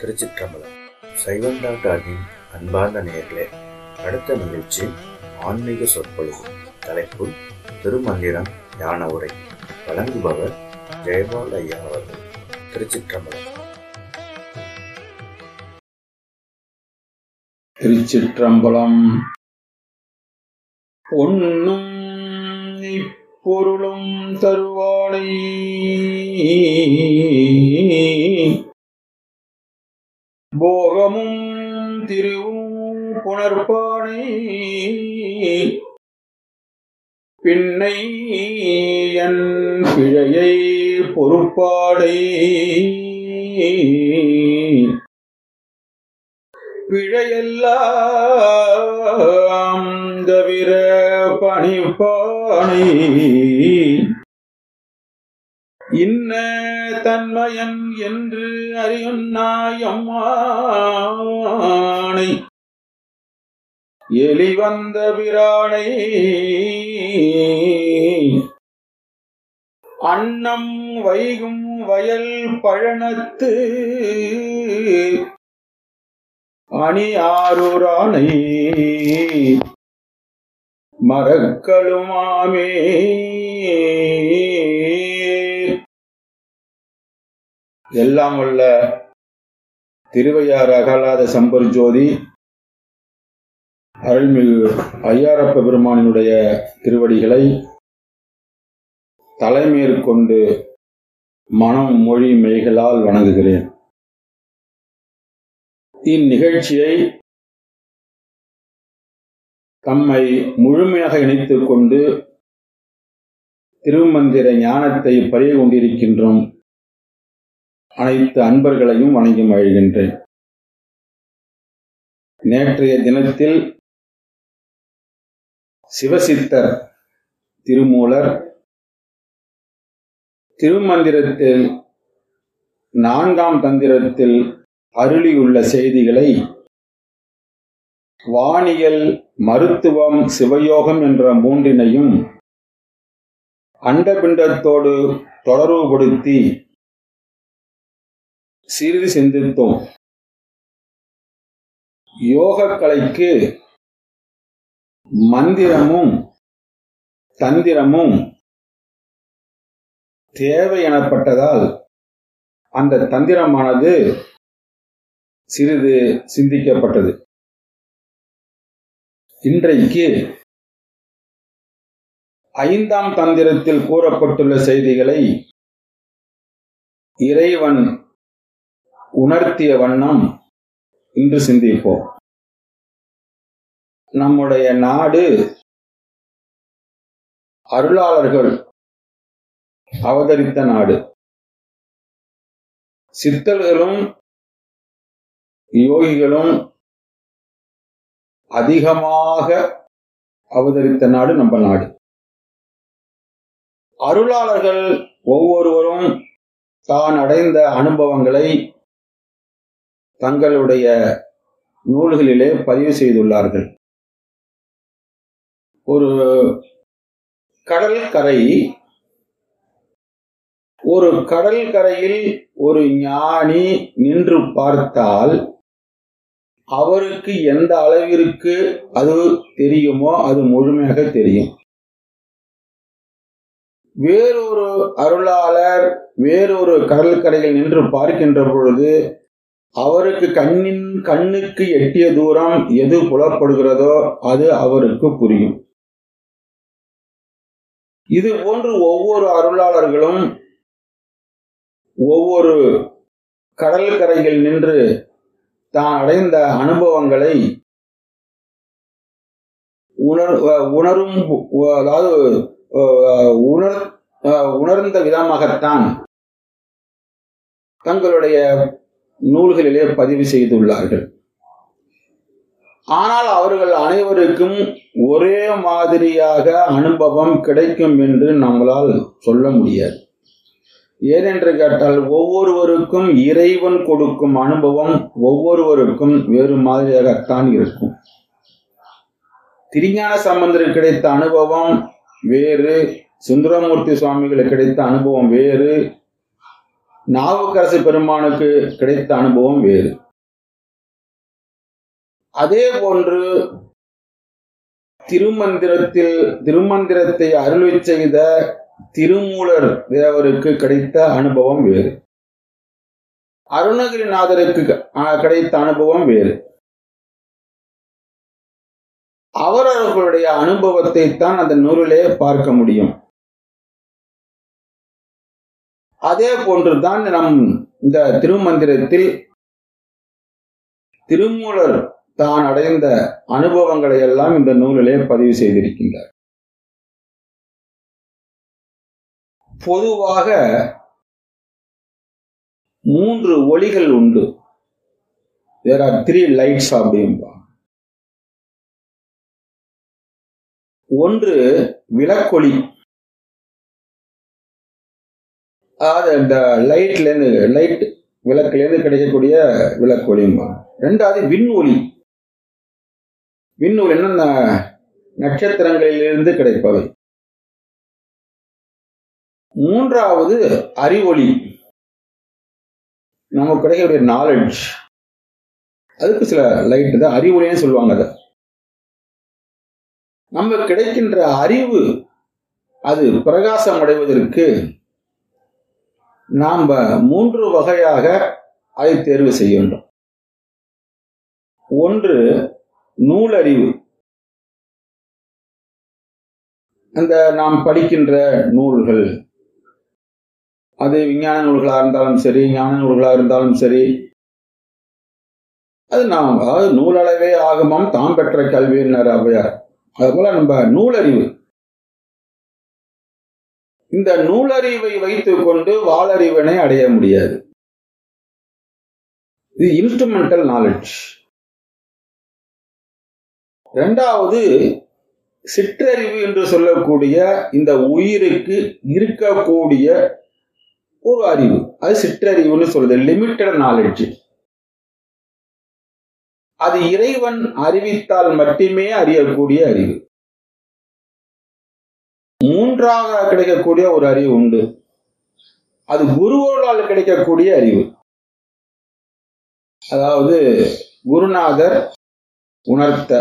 திருச்சிற்றம்பலம் சைவம் டாக்டரின் அன்பார்ந்த நேயர்களே அடுத்த நிகழ்ச்சி ஆன்மீக சொற்பொழிவு தலைப்பு திருமந்திரம் ஞான உரை வழங்குபவர் ஜெயபால் ஐயா அவர்கள் திருச்சிற்றம்பலம் திருச்சிற்றம்பலம் ஒன்னும் இப்பொருளும் தருவானை போகமும் திருவும் புணர்பானை பின்னை என் பிழையை பொறுப்பாடை பிழையெல்லாம் தவிர பணிப்பானை இன்ன தன்மயன் என்று அறியுன்னாயம்மானை எலிவந்த பிரானை அன்னம் வைகும் வயல் பழனத்து அணி ஆரூரானை மரக்களுமாமே எல்லாம் வல்ல திருவையாறு அகலாத சம்பர் ஜோதி அருள்மிகு ஐயாரப்ப பெருமானினுடைய திருவடிகளை தலைமேற்கொண்டு மனம் மொழி மெய்களால் வணங்குகிறேன் இந்நிகழ்ச்சியை தம்மை முழுமையாக இணைத்துக் கொண்டு திருமந்திர ஞானத்தை பறிய கொண்டிருக்கின்றோம் அனைத்து அன்பர்களையும் வணங்கி மகிழ்கின்றேன் நேற்றைய தினத்தில் சிவசித்தர் திருமூலர் திருமந்திரத்தில் நான்காம் தந்திரத்தில் அருளியுள்ள செய்திகளை வானியல் மருத்துவம் சிவயோகம் என்ற மூன்றினையும் அண்டபிண்டத்தோடு தொடர்புபடுத்தி சிறிது சிந்தித்தோம் யோகக்கலைக்கு மந்திரமும் தந்திரமும் தேவை எனப்பட்டதால் அந்த தந்திரமானது சிறிது சிந்திக்கப்பட்டது இன்றைக்கு ஐந்தாம் தந்திரத்தில் கூறப்பட்டுள்ள செய்திகளை இறைவன் உணர்த்திய வண்ணம் இன்று சிந்திப்போம் நம்முடைய நாடு அருளாளர்கள் அவதரித்த நாடு சித்தர்களும் யோகிகளும் அதிகமாக அவதரித்த நாடு நம்ம நாடு அருளாளர்கள் ஒவ்வொருவரும் தான் அடைந்த அனுபவங்களை தங்களுடைய நூல்களிலே பதிவு செய்துள்ளார்கள் ஒரு கடல் கரை ஒரு கடல் கரையில் ஒரு ஞானி நின்று பார்த்தால் அவருக்கு எந்த அளவிற்கு அது தெரியுமோ அது முழுமையாக தெரியும் வேறொரு அருளாளர் வேறொரு கடற்கரையில் நின்று பார்க்கின்ற பொழுது அவருக்கு கண்ணின் கண்ணுக்கு எட்டிய தூரம் எது புலப்படுகிறதோ அது அவருக்கு புரியும் இது போன்று ஒவ்வொரு அருளாளர்களும் ஒவ்வொரு கடற்கரையில் நின்று தான் அடைந்த அனுபவங்களை உணர் உணரும் அதாவது உணர் உணர்ந்த விதமாகத்தான் தங்களுடைய நூல்களிலே பதிவு செய்துள்ளார்கள் ஆனால் அவர்கள் அனைவருக்கும் ஒரே மாதிரியாக அனுபவம் கிடைக்கும் என்று நம்மளால் சொல்ல முடியாது ஏனென்று கேட்டால் ஒவ்வொருவருக்கும் இறைவன் கொடுக்கும் அனுபவம் ஒவ்வொருவருக்கும் வேறு மாதிரியாகத்தான் இருக்கும் திருஞான சம்பந்தருக்கு கிடைத்த அனுபவம் வேறு சுந்தரமூர்த்தி சுவாமிகளுக்கு கிடைத்த அனுபவம் வேறு நாவுக்கரசு பெருமானுக்கு கிடைத்த அனுபவம் வேறு அதே போன்று திருமந்திரத்தில் திருமந்திரத்தை அருளி செய்த திருமூலர் தேவருக்கு கிடைத்த அனுபவம் வேறு அருணகிரிநாதருக்கு கிடைத்த அனுபவம் வேறு அவரவர்களுடைய அனுபவத்தை தான் அந்த நூலிலே பார்க்க முடியும் அதே போன்றுதான் நம் இந்த திருமந்திரத்தில் திருமூலர் தான் அடைந்த அனுபவங்களை எல்லாம் இந்த நூலிலே பதிவு செய்திருக்கின்றார் பொதுவாக மூன்று ஒளிகள் உண்டு தேர் ஆர் த்ரீ லைட்ஸ் அப்படின்பா ஒன்று விளக்கொளி அதாவது இந்த லைட்லேருந்து லைட் விளக்குலேருந்து கிடைக்கக்கூடிய விளக்கொலிம்பா ரெண்டாவது விண்ஒளி விண்ணூல் என்ன நட்சத்திரங்களிலிருந்து கிடைப்பவை மூன்றாவது அறிவொளி நமக்கு கிடைக்கக்கூடிய நாலெட்ஜ் அதுக்கு சில லைட் தான் அறிவொளின்னு சொல்லுவாங்க அதை நம்ம கிடைக்கின்ற அறிவு அது பிரகாசம் அடைவதற்கு நாம் மூன்று வகையாக அதை தேர்வு செய்ய வேண்டும் ஒன்று நூலறிவு அந்த நாம் படிக்கின்ற நூல்கள் அது விஞ்ஞான நூல்களாக இருந்தாலும் சரி ஞான நூல்களாக இருந்தாலும் சரி அது நாம் அதாவது நூலளவே ஆகமம் தாம் பெற்ற கல்வியினர் அவையார் அதுபோல நம்ம நூலறிவு இந்த நூலறிவை வைத்துக் கொண்டு வாளறிவினை அடைய முடியாது இது இன்ஸ்ட்ருமெண்டல் நாலேஜ் இரண்டாவது சிற்றறிவு என்று சொல்லக்கூடிய இந்த உயிருக்கு இருக்கக்கூடிய ஒரு அறிவு அது சிற்றறிவுன்னு சொல்றது லிமிட்டட் நாலேஜ் அது இறைவன் அறிவித்தால் மட்டுமே அறியக்கூடிய அறிவு மூன்றாக கிடைக்கக்கூடிய ஒரு அறிவு உண்டு அது குருவர்களால் கிடைக்கக்கூடிய அறிவு அதாவது குருநாதர் உணர்த்த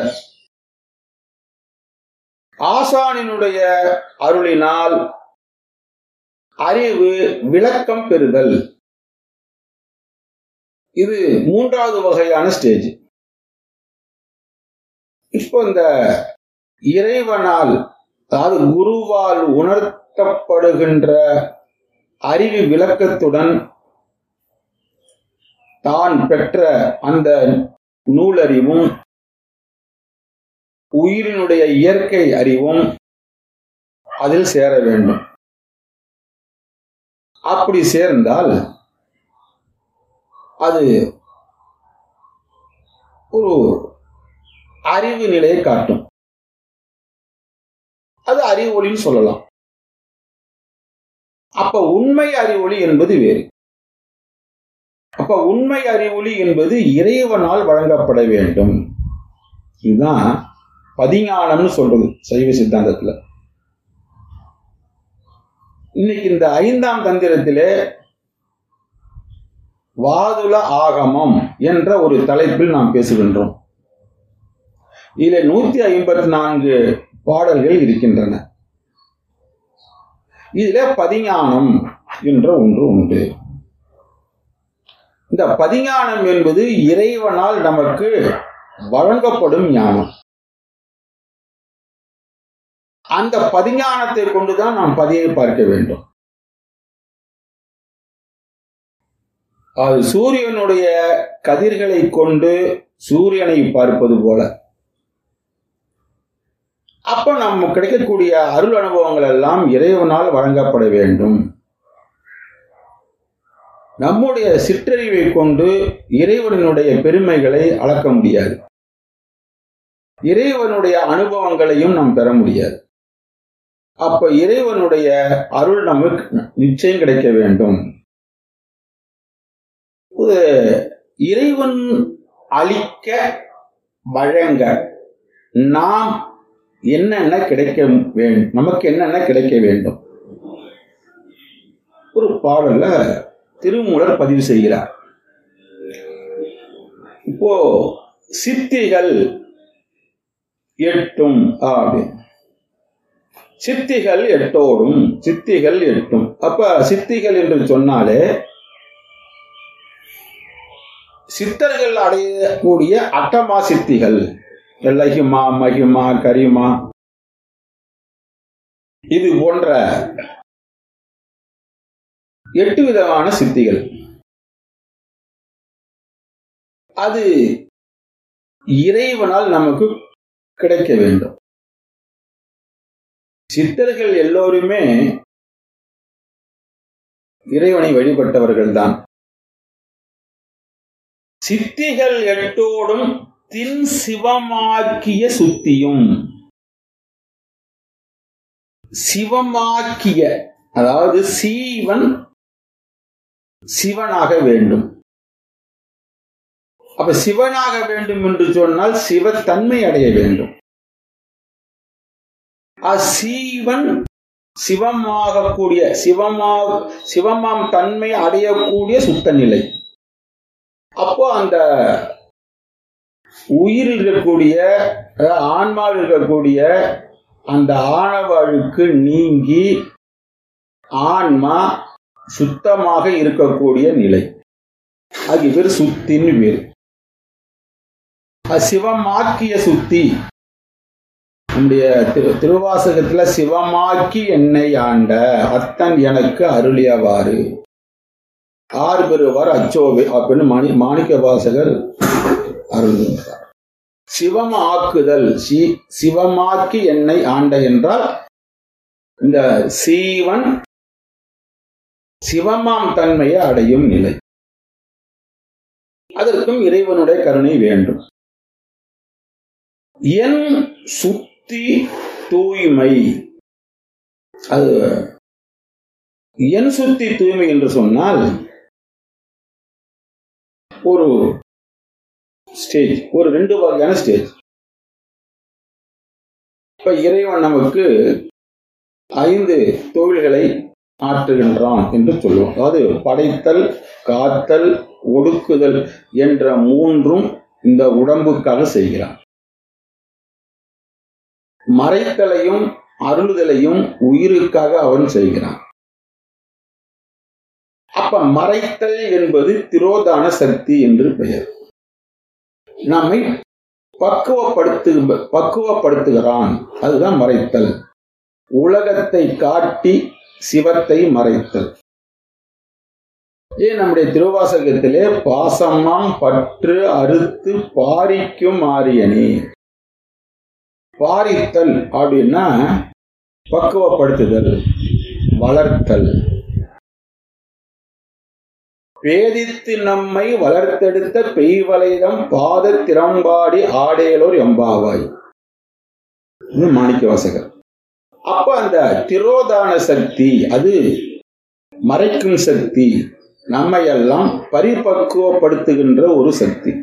ஆசானினுடைய அருளினால் அறிவு விளக்கம் பெறுதல் இது மூன்றாவது வகையான ஸ்டேஜ் இப்போ இந்த இறைவனால் அதாவது குருவால் உணர்த்தப்படுகின்ற அறிவு விளக்கத்துடன் தான் பெற்ற அந்த நூலறிவும் உயிரினுடைய இயற்கை அறிவும் அதில் சேர வேண்டும் அப்படி சேர்ந்தால் அது ஒரு அறிவு நிலையை காட்டும் அது அறிவொளின்னு சொல்லலாம் அப்ப உண்மை அறிவொளி என்பது வேறு அப்ப உண்மை அறிவொளி என்பது இறைவனால் வழங்கப்பட வேண்டும் இதுதான் பதிஞானம்னு சொல்றது சைவ சித்தாந்தத்துல இன்னைக்கு இந்த ஐந்தாம் தந்திரத்திலே வாதுல ஆகமம் என்ற ஒரு தலைப்பில் நாம் பேசுகின்றோம் இதில் நூத்தி ஐம்பத்தி நான்கு பாடல்கள் இருக்கின்றன இதுல பதிஞானம் என்ற ஒன்று உண்டு இந்த பதிஞானம் என்பது இறைவனால் நமக்கு வழங்கப்படும் ஞானம் அந்த பதிஞானத்தை கொண்டுதான் நாம் பதியை பார்க்க வேண்டும் அது சூரியனுடைய கதிர்களை கொண்டு சூரியனை பார்ப்பது போல அப்ப நம்ம கிடைக்கக்கூடிய அருள் அனுபவங்கள் எல்லாம் இறைவனால் வழங்கப்பட வேண்டும் நம்முடைய சிற்றறிவை கொண்டு இறைவனுடைய பெருமைகளை அளக்க முடியாது இறைவனுடைய அனுபவங்களையும் நாம் பெற முடியாது அப்ப இறைவனுடைய அருள் நமக்கு நிச்சயம் கிடைக்க வேண்டும் இறைவன் அளிக்க வழங்க நாம் என்னென்ன கிடைக்க வேண்டும் நமக்கு என்னென்ன கிடைக்க வேண்டும் ஒரு பாடல்ல திருமூலர் பதிவு செய்கிறார் இப்போ சித்திகள் எட்டும் அப்படி சித்திகள் எட்டோடும் சித்திகள் எட்டும் அப்ப சித்திகள் என்று சொன்னாலே சித்தர்கள் அடையக்கூடிய அட்டமா சித்திகள் லகிமா மகிமா கரிமா இது போன்ற எட்டு விதமான சித்திகள் அது இறைவனால் நமக்கு கிடைக்க வேண்டும் சித்தர்கள் எல்லோருமே இறைவனை வழிபட்டவர்கள் தான் சித்திகள் எட்டோடும் தின் சிவமாக்கிய சுத்தியும் சிவமாக்கிய அதாவது சீவன் சிவனாக வேண்டும் அப்ப சிவனாக வேண்டும் என்று சொன்னால் சிவத்தன்மை அடைய வேண்டும் அசீவன் சிவமாகக்கூடிய சிவமா சிவமாம் தன்மை அடையக்கூடிய சுத்த நிலை அப்போ அந்த உயிர் இருக்கக்கூடிய ஆன்மாவில் இருக்கக்கூடிய அந்த ஆணவாழுக்கு நீங்கி ஆன்மா சுத்தமாக இருக்கக்கூடிய நிலை அது பேர் சுத்தின்னு பேர் சிவமாக்கிய சுத்தி நம்முடைய திரு திருவாசகத்துல சிவமாக்கி என்னை ஆண்ட அத்தன் எனக்கு அருளியவாறு ஆறு பெறுவார் அச்சோவே அப்படின்னு மாணி மாணிக்க வாசகர் அருள்கிறார் சிவம் ஆக்குதல் சி சிவமாக்கி என்னை ஆண்ட என்றால் இந்த சீவன் சிவமாம் தன்மையை அடையும் நிலை அதற்கும் இறைவனுடைய கருணை வேண்டும் என் சுத்தி தூய்மை அது என் சுத்தி தூய்மை என்று சொன்னால் ஒரு ஸ்டேஜ் ஒரு ரெண்டு வகையான ஸ்டேஜ் இப்ப இறைவன் நமக்கு ஐந்து தொழில்களை ஆற்றுகின்றான் என்று சொல்லுவோம் அதாவது படைத்தல் காத்தல் ஒடுக்குதல் என்ற மூன்றும் இந்த உடம்புக்காக செய்கிறான் மறைத்தலையும் அருளுதலையும் உயிருக்காக அவன் செய்கிறான் அப்ப மறைத்தல் என்பது திரோதான சக்தி என்று பெயர் நம்மை பக்குவப்படுத்து பக்குவப்படுத்துகிறான் அதுதான் மறைத்தல் உலகத்தை காட்டி சிவத்தை மறைத்தல் ஏன் நம்முடைய திருவாசகத்திலே பாசமாம் பற்று அறுத்து பாரிக்கும் ஆரியனே பாரித்தல் அப்படின்னா பக்குவப்படுத்துதல் வளர்த்தல் பேதித்து நம்மை வளர்த்தெடுத்த பெய்வளைதம் பாத திறம்பாடி ஆடேலோர் எம்பாவாய் இது மாணிக்க வாசகர் அப்ப அந்த திரோதான சக்தி அது மறைக்கும் சக்தி நம்மையெல்லாம் பரிபக்குவப்படுத்துகின்ற ஒரு சக்தி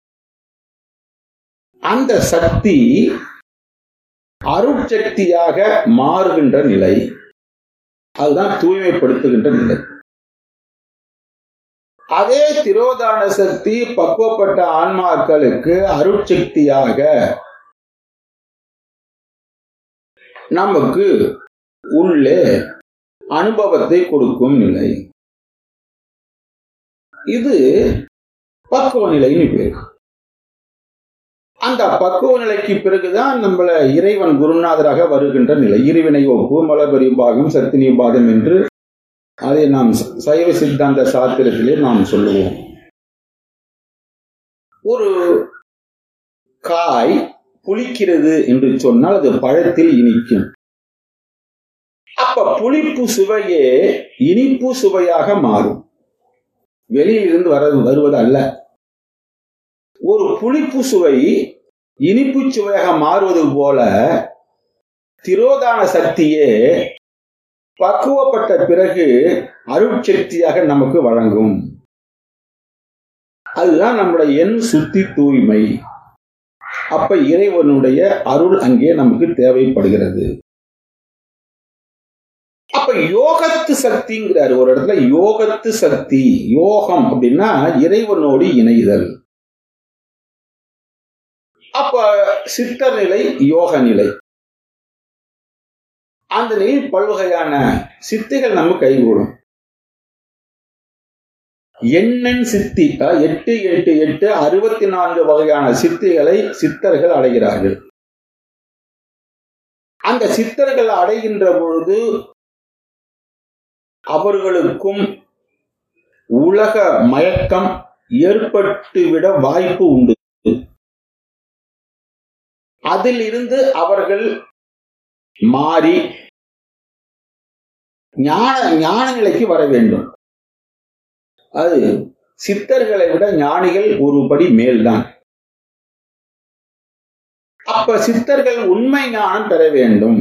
அந்த சக்தி அருட்சக்தியாக மாறுகின்ற நிலை அதுதான் தூய்மைப்படுத்துகின்ற நிலை அதே திரோதான சக்தி பக்குவப்பட்ட ஆன்மாக்களுக்கு அருட்சக்தியாக நமக்கு உள்ளே அனுபவத்தை கொடுக்கும் நிலை இது பக்குவ நிலைன்னு பேர் அந்த பக்குவ நிலைக்கு பிறகுதான் நம்மள இறைவன் குருநாதராக வருகின்ற நிலை இருவினை ஒப்பு மலபரி பாகம் சத்தினி பாகம் என்று அதை நாம் சைவ சித்தாந்த சாத்திரத்திலே நாம் சொல்லுவோம் ஒரு காய் புளிக்கிறது என்று சொன்னால் அது பழத்தில் இனிக்கும் அப்ப புளிப்பு சுவையே இனிப்பு சுவையாக மாறும் வெளியில் இருந்து வர வருவது அல்ல ஒரு புளிப்பு சுவை இனிப்பு சுவையாக மாறுவது போல திரோதான சக்தியே பக்குவப்பட்ட பிறகு அருட்சக்தியாக நமக்கு வழங்கும் அதுதான் நம்முடைய எண் சுத்தி தூய்மை அப்ப இறைவனுடைய அருள் அங்கே நமக்கு தேவைப்படுகிறது அப்ப யோகத்து சக்திங்கிறாரு ஒரு இடத்துல யோகத்து சக்தி யோகம் அப்படின்னா இறைவனோடு இணைதல் அப்ப சித்தர் நிலை யோக நிலை அந்த நிலையில் பல்வகையான சித்திகள் நம்ம கைகூடும் எண்ணன் சித்தி அஹ், எட்டு எட்டு எட்டு அறுபத்தி நான்கு வகையான சித்திகளை சித்தர்கள் அடைகிறார்கள் அந்த சித்தர்கள் அடைகின்ற பொழுது அவர்களுக்கும் உலக மயக்கம் ஏற்பட்டுவிட வாய்ப்பு உண்டு அதில் இருந்து அவர்கள் மாறி ஞான ஞான நிலைக்கு வர வேண்டும் அது சித்தர்களை விட ஞானிகள் ஒரு படி மேல்தான் அப்ப சித்தர்கள் உண்மை ஞானம் பெற வேண்டும்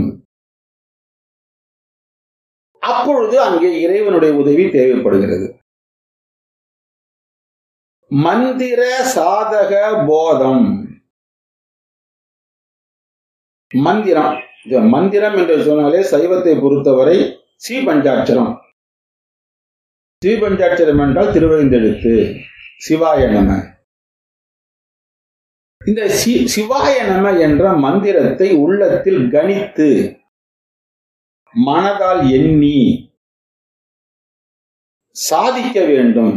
அப்பொழுது அங்கே இறைவனுடைய உதவி தேவைப்படுகிறது மந்திர சாதக போதம் மந்திரம் இது மந்திரம் என்று சொன்னாலே சைவத்தை பொறுத்தவரை ஸ்ரீபஞ்சாட்சரம் ஸ்ரீபஞ்சாட்சரம் என்றால் திருவழிந்தெழுத்து சிவாய நம இந்த சி- சிவாய நம என்ற மந்திரத்தை உள்ளத்தில் கணித்து மனதால் எண்ணி சாதிக்க வேண்டும்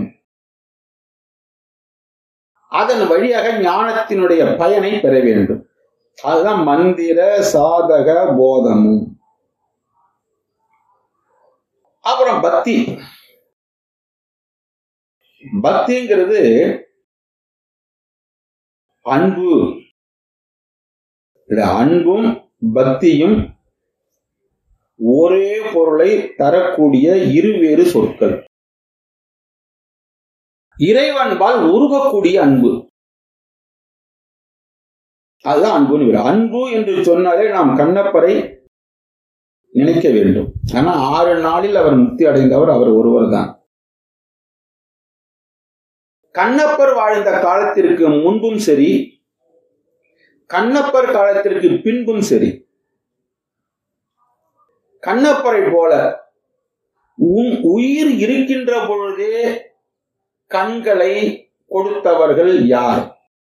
அதன் வழியாக ஞானத்தினுடைய பயனை பெற வேண்டும் அதுதான் மந்திர சாதக போதமும் அப்புறம் பக்தி பக்திங்கிறது அன்பு இல்ல, அன்பும் பக்தியும் ஒரே பொருளை தரக்கூடிய இருவேறு சொற்கள் இறைவன்பால் உருகக்கூடிய அன்பு அதுதான் அன்புன்னு பேரு. அன்பு என்று சொன்னாலே நாம் கண்ணப்பரை நினைக்க வேண்டும் ஆனா ஆறு நாளில் அவர் முக்தி அடைந்தவர் அவர் ஒருவர் தான் கண்ணப்பர் வாழ்ந்த காலத்திற்கு முன்பும் சரி கண்ணப்பர் காலத்திற்கு பின்பும் சரி கண்ணப்பரை போல உன் உயிர் இருக்கின்ற பொழுதே கண்களை கொடுத்தவர்கள் யார்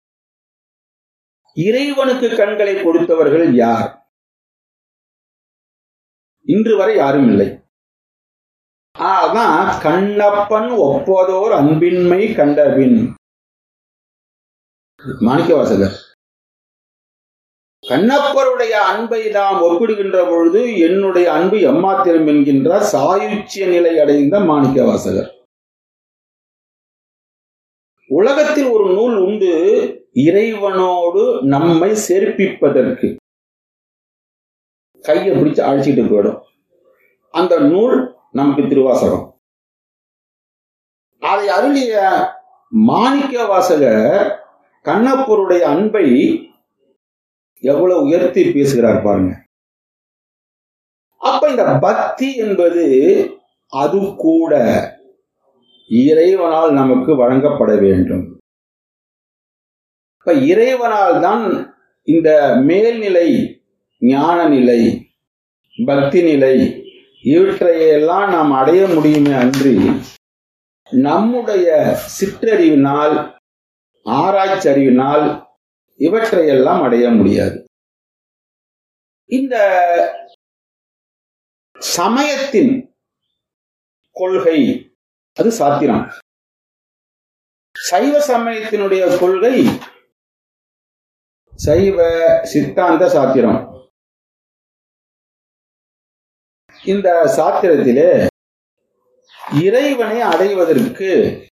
இறைவனுக்கு கண்களை கொடுத்தவர்கள் யார் இன்று வரை யாரும் இல்லை அதான் கண்ணப்பன் ஒப்பதோர் அன்பின்மை கண்டபின் மாணிக்கவாசகர் கண்ணப்பருடைய அன்பை நாம் ஒப்பிடுகின்ற பொழுது என்னுடைய அன்பு எம்மாத்திரம் என்கின்ற சாயுச்சிய நிலை அடைந்த மாணிக்கவாசகர் உலகத்தில் ஒரு நூல் உண்டு இறைவனோடு நம்மை சேர்ப்பிப்பதற்கு கையை பிடிச்சு அழைச்சிட்டு போயிடும் அந்த நூல் நமக்கு திருவாசகம் அதை அருளிய மாணிக்க வாசகர் கண்ணப்பருடைய அன்பை எவ்வளவு உயர்த்தி பேசுகிறார் பாருங்க அப்ப இந்த பக்தி என்பது அது கூட இறைவனால் நமக்கு வழங்கப்பட வேண்டும் இப்ப இறைவனால் தான் இந்த மேல்நிலை ஞான நிலை பக்தி நிலை இவற்றையெல்லாம் நாம் அடைய முடியுமே அன்றி நம்முடைய சிற்றறிவினால் ஆராய்ச்சி அறிவினால் இவற்றையெல்லாம் அடைய முடியாது இந்த சமயத்தின் கொள்கை அது சாத்திரம் சைவ சமயத்தினுடைய கொள்கை சைவ சித்தாந்த சாத்திரம் இந்த சாத்திரத்திலே இறைவனை அடைவதற்கு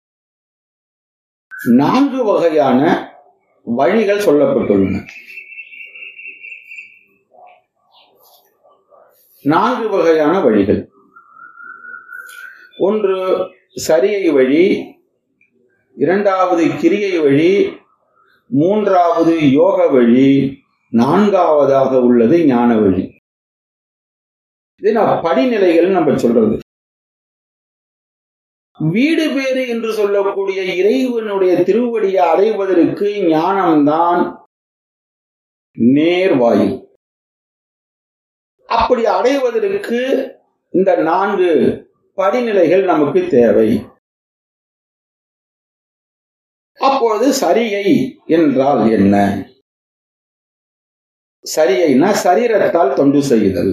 நான்கு வகையான வழிகள் சொல்லப்பட்டுள்ளன நான்கு வகையான வழிகள் ஒன்று சரியை வழி இரண்டாவது கிரியை வழி மூன்றாவது யோக வழி நான்காவதாக உள்ளது ஞான வழி இது நான் படிநிலைகள் நம்ம சொல்றது வீடு பேறு என்று சொல்லக்கூடிய இறைவனுடைய திருவடியை அடைவதற்கு ஞானம்தான் நேர்வாயில் அப்படி அடைவதற்கு இந்த நான்கு படிநிலைகள் நமக்கு தேவை அப்பொழுது சரியை என்றால் என்ன சரியைனா சரீரத்தால் தொண்டு செய்தல்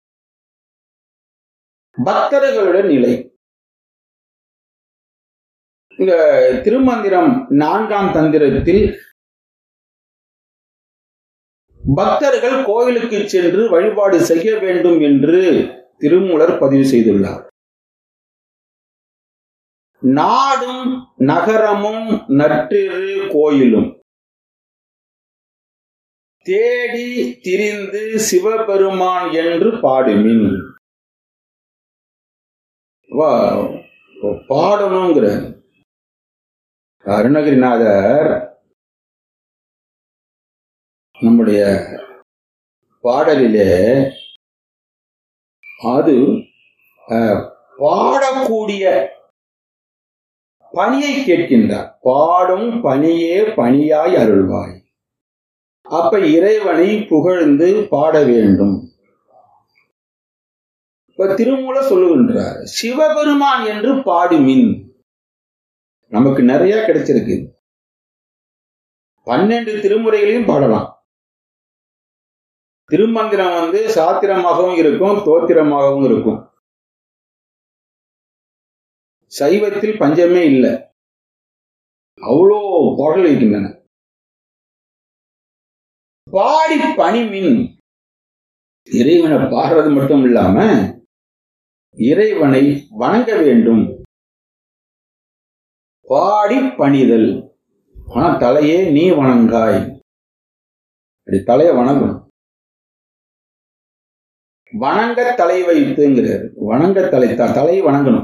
பக்தர்களுடைய நிலை இந்த திருமந்திரம் நான்காம் தந்திரத்தில் பக்தர்கள் கோயிலுக்கு சென்று வழிபாடு செய்ய வேண்டும் என்று திருமூலர் பதிவு செய்துள்ளார் நாடும் நகரமும் நற்றிரு கோயிலும் தேடி திரிந்து சிவபெருமான் என்று பாடுமின் வா பாடணுங்கிற அருணகிரிநாதர் நம்முடைய பாடலிலே அது அஹ், பாடக்கூடிய பணியை கேட்கின்றார் பாடும் பணியே பணியாய் அருள்வாய் அப்ப இறைவனை புகழ்ந்து பாட வேண்டும் இப்ப திருமூல சொல்லுகின்றார் சிவபெருமான் என்று பாடுமின் நமக்கு நிறைய கிடைச்சிருக்கு பன்னெண்டு திருமுறைகளையும் பாடலாம் திருமந்திரம் வந்து சாத்திரமாகவும் இருக்கும் தோத்திரமாகவும் இருக்கும் சைவத்தில் பஞ்சமே இல்லை அவ்வளோ பாடல் இருக்கின்றன பாடி பணிமின் இறைவனை பாடுறது மட்டும் இல்லாம இறைவனை வணங்க வேண்டும் பாடி பணிதல் ஆனா தலையே நீ வணங்காய் அப்படி தலையை வணங்கணும் வணங்க தலை வைத்துங்கிறார் வணங்க தலை த- தலையை வணங்கணும்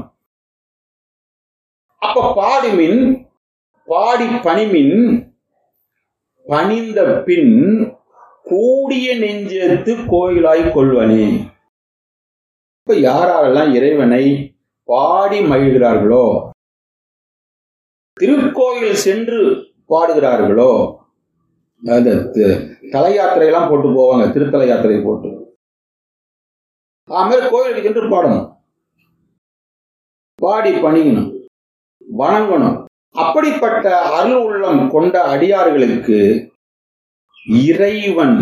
அப்ப பாடுமின் பாடி பணிமின் பணிந்த பின் கூடிய நெஞ்சத்து கோயிலாய் கொள்வனே இப்ப யாரெல்லாம் இறைவனை பாடி மகிழ்கிறார்களோ திருக்கோயில் சென்று பாடுகிறார்களோ அந்த த- தல யாத்திரையெல்லாம் போட்டு போவாங்க திருத்தல யாத்திரை போட்டு அதுமாதிரி கோயிலுக்கு சென்று பாடணும் பாடி பணியணும் வணங்கணும் அப்படிப்பட்ட அருள் உள்ளம் கொண்ட அடியார்களுக்கு இறைவன்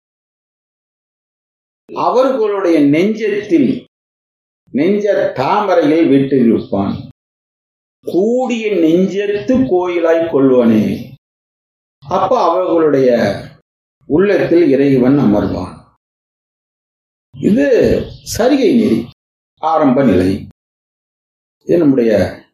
அவர்களுடைய நெஞ்சத்தில் நெஞ்ச தாமரையில் வீட்டிருப்பான் கூடிய நெஞ்சத்து கோயிலாய் கொள்வனே அப்ப அவர்களுடைய உள்ளத்தில் இறைவன் அமர்வான் இது சரிகை நெறி ஆரம்ப நிலை இது நம்முடைய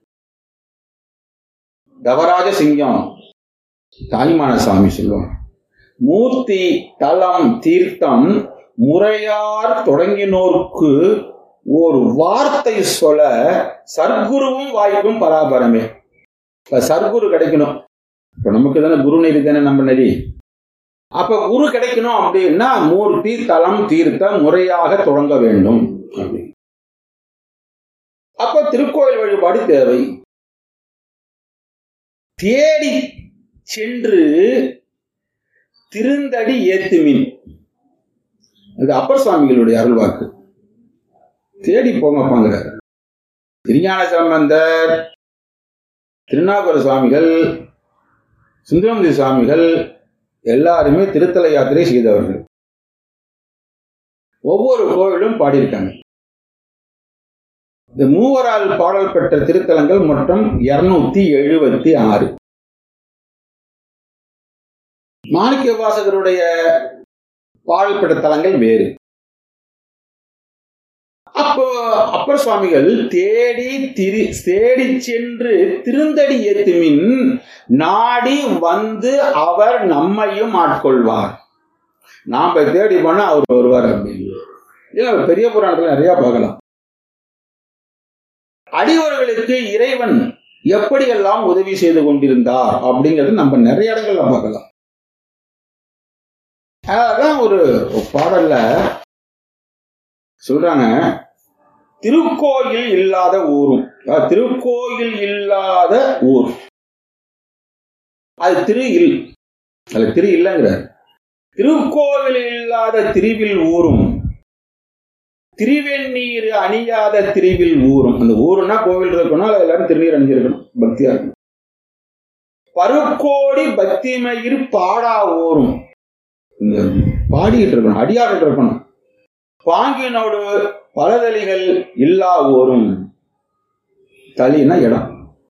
தவராஜ சிங்கம் தாய்மான சாமி சொல்லுவாங்க மூர்த்தி தலம் தீர்த்தம் முறையார் தொடங்கினோர்க்கு ஒரு வார்த்தை சொல்ல சர்க்குருவும் வாய்க்கும் பராபரமே இப்ப சர்க்குரு கிடைக்கணும் இப்ப நமக்கு தானே குரு நெறி தானே நம்ம நெறி அப்ப குரு கிடைக்கணும் அப்படின்னா மூர்த்தி தலம் தீர்த்தம் முறையாக தொடங்க வேண்டும் அப்படி அப்ப திருக்கோயில் வழிபாடு தேவை தேடி சென்று திருந்தடி ஏத்துமின் அது அப்பர் சுவாமிகளுடைய அருள்வாக்கு தேடி போங்கப்பாங்கிறார் திருஞான சம்பந்தர் திருநாகர சுவாமிகள் சுந்தரமதி சுவாமிகள் எல்லாருமே திருத்தல யாத்திரை செய்தவர்கள் ஒவ்வொரு கோவிலும் பாடியிருக்காங்க இந்த மூவரால் பாடல் பெற்ற திருத்தலங்கள் மொத்தம் இருநூத்தி எழுபத்தி ஆறு மாணிக்க வாசகருடைய பாடல் பெற்ற தலங்கள் வேறு அப்போ அப்பர் சுவாமிகள் தேடி திரி தேடி சென்று திருந்தடி ஏத்துமின் நாடி வந்து அவர் நம்மையும் ஆட்கொள்வார் நாம தேடி போனா அவர் வருவார் அப்படின்னு இல்ல பெரிய புராணத்துல நிறைய பார்க்கலாம் அடியவர்களுக்கு இறைவன் எப்படியெல்லாம் உதவி செய்து கொண்டிருந்தார் அப்படிங்கிறது நம்ம நிறைய இடங்கள்ல பார்க்கலாம் அதான் ஒரு பாடல்ல சொல்றாங்க திருக்கோயில் இல்லாத ஊரும் அதாவது திருக்கோயில் இல்லாத ஊர் அது திரு இல் அது திரு இல்லைங்கிறார் திருக்கோவில் இல்லாத திருவில் ஊரும் திருவெண்ணீர் அணியாத திருவில் ஊரும் அந்த ஊருன்னா கோவில் இருக்கணும் அதுல எல்லாரும் திருநீர் அணிஞ்சிருக்கணும் பக்தியா இருக்கணும் பருக்கோடி பக்திமயிர் பாடா ஊரும் இந்த பாடிட்டு இருக்கணும் அடியாடிட்டு இருக்கணும் பாங்கினோடு பலதலிகள் இல்லா ஊரும் தலினா இடம்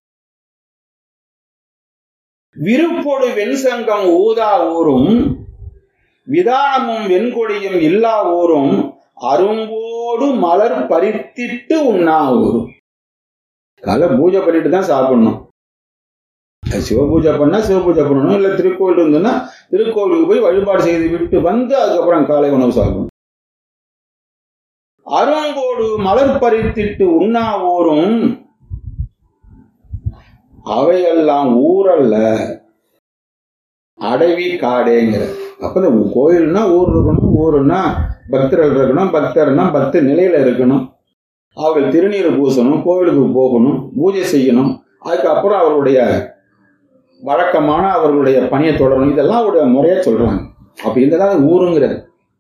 விருப்பொடு வெண்சங்கம் ஊதா ஊரும் விதானமும் வெண்கொடியும் இல்லா ஊரும் அரும்போடு மலர் பறித்திட்டு உண்ணா ஊரும் காலை பூஜை பண்ணிட்டு தான் சாப்பிடணும் சிவ பூஜை பண்ணா சிவ பூஜை பண்ணணும் இல்ல திருக்கோவில் இருந்ததுன்னா திருக்கோவிலுக்கு போய் வழிபாடு செய்து விட்டு வந்து அதுக்கப்புறம் காலை உணவு சாப்பிடணும் அருங்கோடு மலர் பறித்திட்டு உண்ணா ஊரும் அவையெல்லாம் ஊரல்ல அடவி காடேங்கிற அப்ப இந்த கோயில்னா ஊர் இருக்கணும் ஊருன்னா பக்தர்கள் இருக்கணும் பக்தர்னா பக்த நிலையில இருக்கணும் அவர்கள் திருநீர் பூசணும் கோவிலுக்கு போகணும் பூஜை செய்யணும் அதுக்கப்புறம் அவர்களுடைய வழக்கமான அவர்களுடைய பணியை தொடரணும் இதெல்லாம் அவருடைய முறையா சொல்றாங்க அப்ப இதெல்லாம் ஊருங்கிறது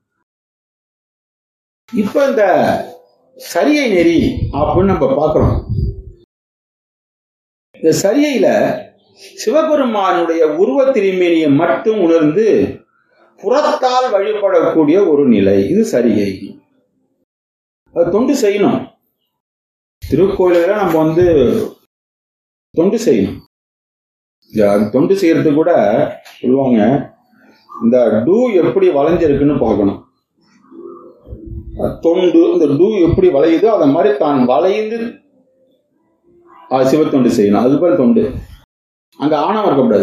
இப்ப இந்த சரியை நெறி அப்படின்னு நம்ம பார்க்கிறோம் இந்த சரியையில சிவபெருமானுடைய உருவ திருமேனியை மட்டும் உணர்ந்து புறத்தால் வழிபடக்கூடிய ஒரு நிலை இது சரியை அது தொண்டு செய்யணும் திருக்கோயில நம்ம வந்து தொண்டு செய்யணும் இந்த தொண்டு செய்யறது கூட சொல்லுவாங்க இந்த டூ எப்படி வளைஞ்சிருக்குன்னு பார்க்கணும் தொண்டு இந்த டூ எப்படி வளையுதோ அதை மாதிரி தான் வளைந்து சிவத்தொண்டு செய்யணும் அதுபோல் தொண்டு அங்க ஆணவம் இருக்கக்கூடாது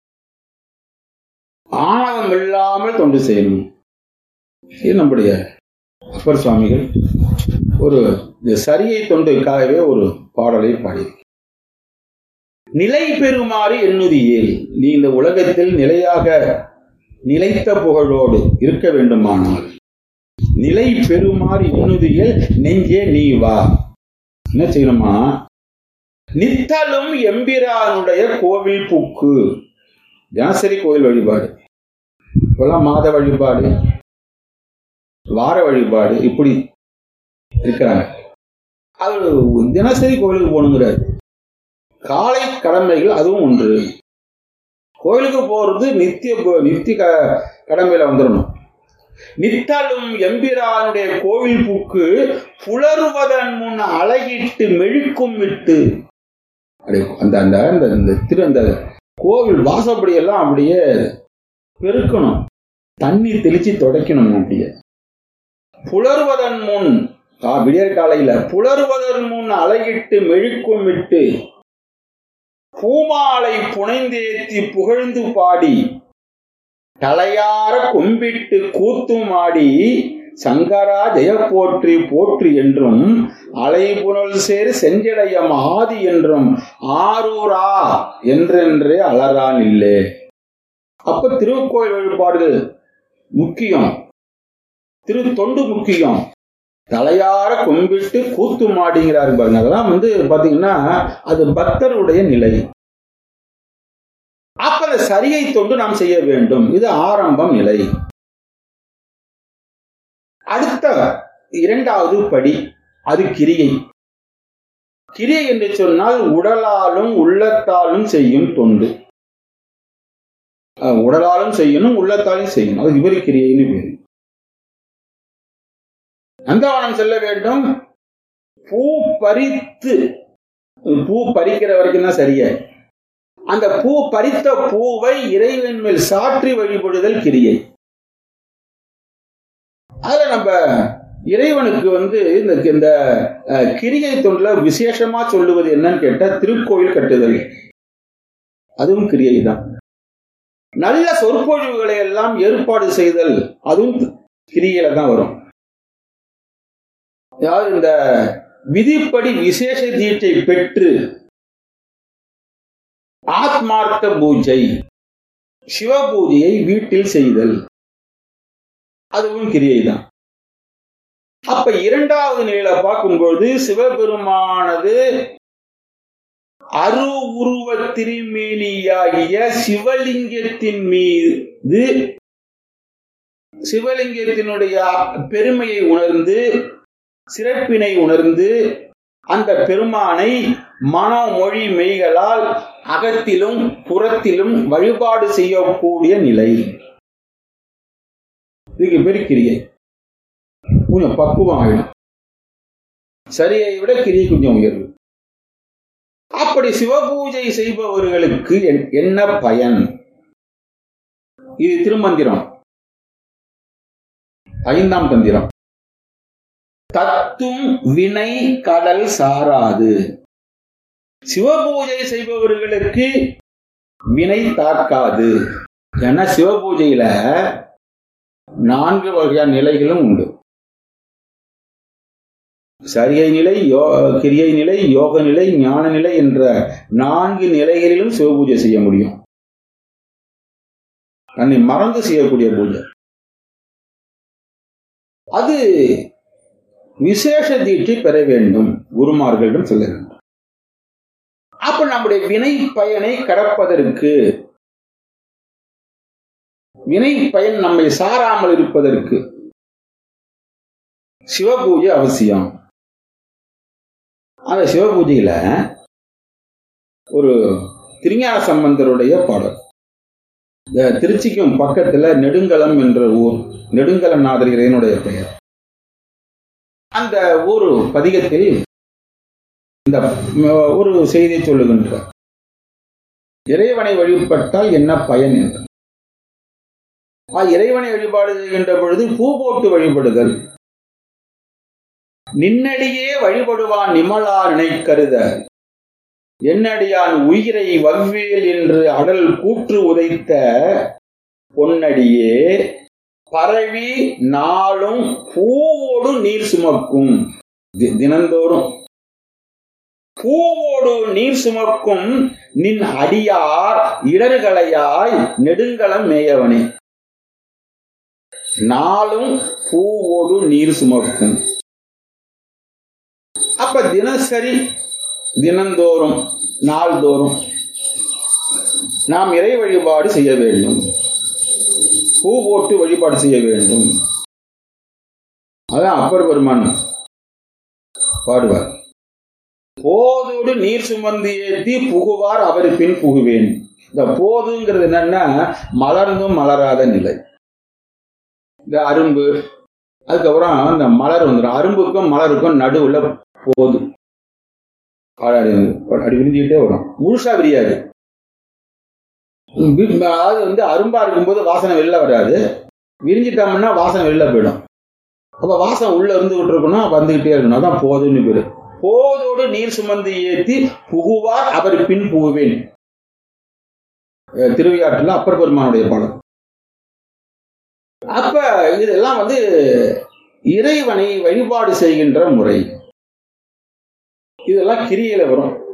ஆணவம் இல்லாமல் தொண்டு செய்யணும் இது நம்முடைய அப்பர் சுவாமிகள் ஒரு சரியை தொண்டுக்காகவே ஒரு பாடலை பாடி நிலை பெறுமாறு எண்ணுதியேல் நீ இந்த உலகத்தில் நிலையாக நிலைத்த புகழோடு இருக்க வேண்டுமானால் நிலை பெறுமாறு எண்ணுதியல் நெஞ்சே நீ வா என்ன செய்யணுமா நித்தலும் எம்பிரானுடைய கோவில் புக்கு தினசரி கோவில் வழிபாடு இப்பெல்லாம் மாத வழிபாடு வார வழிபாடு இப்படி இருக்கிறாங்க அது தினசரி கோவிலுக்கு போகணுங்கிறார் காலை கடமைகள் அதுவும் ஒன்று கோயிலுக்கு போறது நித்திய நித்திய கடமையில வந்துடணும் நித்தலும் எம்பிரானுடைய கோவில் பூக்கு புலருவதன் முன் அழகிட்டு மெழுக்கும் விட்டு அந்த அந்த அந்த திரு அந்த கோவில் வாசப்படி எல்லாம் அப்படியே பெருக்கணும் தண்ணி தெளிச்சு துடைக்கணும் அப்படியே புலருவதன் முன் விடியற் காலையில புலருவதன் முன் அழகிட்டு மெழுக்கும் விட்டு பூமாலை புனைந்தேத்தி புகழ்ந்து பாடி தலையார கும்பிட்டு கூத்தும் ஆடி சங்கரா ஜெய போற்றி போற்றி என்றும் அலைபுணல் சேர் செஞ்சடையம் ஆதி என்றும் ஆரூரா என்றென்றே அலறான் இல்லே அப்ப திருக்கோயில் வழிபாடுகள் முக்கியம் திரு தொண்டு முக்கியம் தலையார கும்பிட்டு கூத்து மாடிங்கிறாரு பாருங்க அதெல்லாம் வந்து பாத்தீங்கன்னா அது பக்தருடைய நிலை அப்ப அந்த சரியை தொண்டு நாம் செய்ய வேண்டும் இது ஆரம்பம் நிலை அடுத்த இரண்டாவது படி அது கிரியை கிரியை என்று சொன்னால் உடலாலும் உள்ளத்தாலும் செய்யும் தொண்டு உடலாலும் செய்யணும் உள்ளத்தாலும் செய்யணும் அது விபரி கிரியைன்னு பேரு நந்தவனம் செல்ல வேண்டும் பூ பறித்து பூ பறிக்கிற வரைக்கும் தான் சரியா அந்த பூ பறித்த பூவை இறைவன் மேல் சாற்றி வழிபடுதல் கிரியை அதுல நம்ம இறைவனுக்கு வந்து இந்த இந்த கிரியை தொண்டுல விசேஷமா சொல்லுவது என்னன்னு கேட்டா திருக்கோயில் கட்டுதல் அதுவும் கிரியை தான் நல்ல சொற்பொழிவுகளை எல்லாம் ஏற்பாடு செய்தல் அதுவும் கிரியையில தான் வரும் அதாவது இந்த விதிப்படி விசேஷ தீட்சை பெற்று ஆத்மார்த்த பூஜை சிவ பூஜையை வீட்டில் செய்தல் அதுவும் கிரியை தான் அப்ப இரண்டாவது நிலையில பார்க்கும்பொழுது சிவபெருமானது அரு உருவ திருமேனியாகிய சிவலிங்கத்தின் மீது சிவலிங்கத்தினுடைய பெருமையை உணர்ந்து சிறப்பினை உணர்ந்து அந்த பெருமானை மனமொழி மெய்களால் அகத்திலும் புறத்திலும் வழிபாடு செய்யக்கூடிய நிலை இதுக்கு பேர் கிரியை கொஞ்சம் பக்குவம் ஆயிடும் சரியை விட கிரியை கொஞ்சம் உயர்வு அப்படி சிவபூஜை செய்பவர்களுக்கு என்- என்ன பயன் இது திருமந்திரம் ஐந்தாம் தந்திரம் தத்தும் வினை கடல் சாராது சிவபூஜை செய்பவர்களுக்கு வினை தாக்காது ஏன்னா சிவபூஜையில நான்கு வகையான நிலைகளும் உண்டு சரியை நிலை யோ கிரியை நிலை யோக நிலை ஞான நிலை என்ற நான்கு நிலைகளிலும் சிவபூஜை செய்ய முடியும் தன்னை மறந்து செய்யக்கூடிய பூஜை அது விசேஷ தீட்சை பெற வேண்டும் குருமார்களிடம் சொல்ல வேண்டும் அப்ப நம்முடைய வினை பயனை கடப்பதற்கு வினை பயன் நம்மை சாராமல் இருப்பதற்கு சிவபூஜை அவசியம் அந்த சிவபூஜையில ஒரு திருஞான சம்பந்தருடைய பாடல் இந்த திருச்சிக்கும் பக்கத்துல நெடுங்கலம் என்ற ஊர் நெடுங்கலநாதர் இறைவனுடைய பெயர் அந்த ஊர் பதிகத்தில் இந்த ம், ஒரு செய்தியை சொல்லுகின்றார் இறைவனை வழிபட்டால் என்ன பயன் என்று ஆ, இறைவனை வழிபாடு செய்கின்ற பொழுது பூ போட்டு வழிபடுதல் நின்னடியே வழிபடுவான் நிமலா நினைக்கருத என்னடியான் உயிரை வவ்வேல் என்று அடல் கூற்று உதைத்த பொன்னடியே பரவி நாளும் பூவோடு நீர் சுமக்கும் தி- தினந்தோறும் பூவோடு நீர் சுமக்கும் நின் அடியார் இடர்களையாய் நெடுங்கலம் மேயவனே நாளும் பூவோடு நீர் சுமக்கும் அப்ப தினசரி தினந்தோறும் நாள்தோறும் நாம் இறை வழிபாடு செய்ய வேண்டும் பூ போட்டு வழிபாடு செய்ய வேண்டும் அதான் அப்பர் பெருமான் பாடுவார் போதோடு நீர் சுமந்து ஏத்தி புகுவார் அவர் பின் புகுவேன் இந்த போதுங்கிறது என்னன்னா மலர்ந்தும் மலராத நிலை இந்த அரும்பு அதுக்கப்புறம் இந்த மலர் வந்துடும் அரும்புக்கும் மலருக்கும் நடுவுல போது அடி அடி விரிஞ்சுக்கிட்டே வரும் முழுசா விரியாது வி- அதாவது வந்து அரும்பா இருக்கும்போது வாசனை வெளில வராது விரிஞ்சிட்டோம்னா வாசனை வெளில போயிடும் அப்ப வாசனை உள்ள இருந்துகிட்டு இருக்கணும் வந்துகிட்டே இருக்கணும் அதான் போதுன்னு பேரு போதோடு நீர் சுமந்து ஏத்தி புகுவார் அவர் பின் புகுவேன் அஹ் திருவையாற்றுல அப்பர் பெருமானுடைய பாடல் அப்ப இதெல்லாம் வந்து இறைவனை வழிபாடு செய்கின்ற முறை இதெல்லாம் கிரியையில வரும்